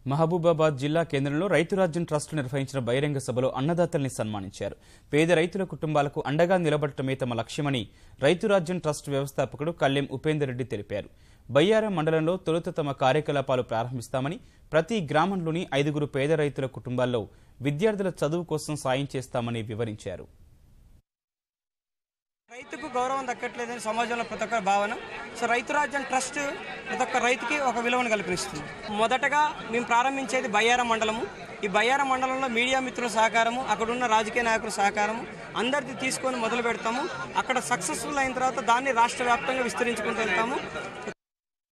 మహబూబాబాద్ జిల్లా కేంద్రంలో రైతు రాజ్యం ట్రస్ట్ నిర్వహించిన బహిరంగ సభలో అన్నదాతల్ని సన్మానించారు పేద రైతుల కుటుంబాలకు అండగా నిలబడటమే తమ లక్ష్యమని రైతు రాజ్యం ట్రస్ట్ వ్యవస్థాపకుడు కళ్లెం ఉపేందర్ రెడ్డి తెలిపారు బయ్యారం మండలంలో తొలుత తమ కార్యకలాపాలు ప్రారంభిస్తామని ప్రతి గ్రామంలోని ఐదుగురు పేద రైతుల కుటుంబాల్లో విద్యార్థుల చదువు కోసం సాయం చేస్తామని వివరించారు రైతుకు గౌరవం దక్కట్లేదని సమాజంలో ప్రతి ఒక్కరి భావన సో రైతు రాజ్యం ట్రస్ట్ ప్రతి ఒక్క రైతుకి ఒక విలువను కల్పిస్తుంది మొదటగా మేము ప్రారంభించేది బయ్యారం మండలము ఈ బయ్యారం మండలంలో మీడియా మిత్రుల సహకారము అక్కడ ఉన్న రాజకీయ నాయకుల సహకారము అందరిది తీసుకొని మొదలు పెడతాము అక్కడ సక్సెస్ఫుల్ అయిన తర్వాత దాన్ని రాష్ట్ర వ్యాప్తంగా విస్తరించుకుంటూ వెళ్తాము